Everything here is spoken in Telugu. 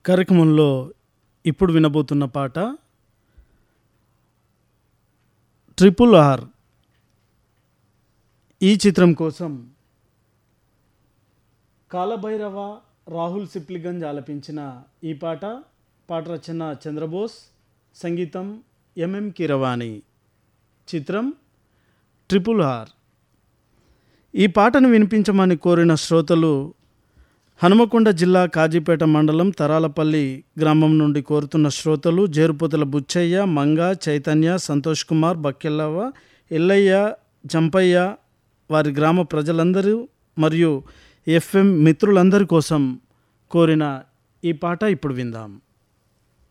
కార్యక్రమంలో ఇప్పుడు వినబోతున్న పాట ట్రిపుల్ ఆర్ ఈ చిత్రం కోసం కాలభైరవ రాహుల్ సిప్లిగంజ్ ఆలపించిన ఈ పాట పాట రచన చంద్రబోస్ సంగీతం ఎంఎం కీరవాణి చిత్రం ట్రిపుల్ ఆర్ ఈ పాటను వినిపించమని కోరిన శ్రోతలు హనుమకొండ జిల్లా కాజీపేట మండలం తరాలపల్లి గ్రామం నుండి కోరుతున్న శ్రోతలు జేరుపోతుల బుచ్చయ్య మంగ చైతన్య సంతోష్ కుమార్ బక్కెల్లవ్వ ఎల్లయ్య జంపయ్య వారి గ్రామ ప్రజలందరూ మరియు ఎఫ్ఎం మిత్రులందరి కోసం కోరిన ఈ పాట ఇప్పుడు విందాం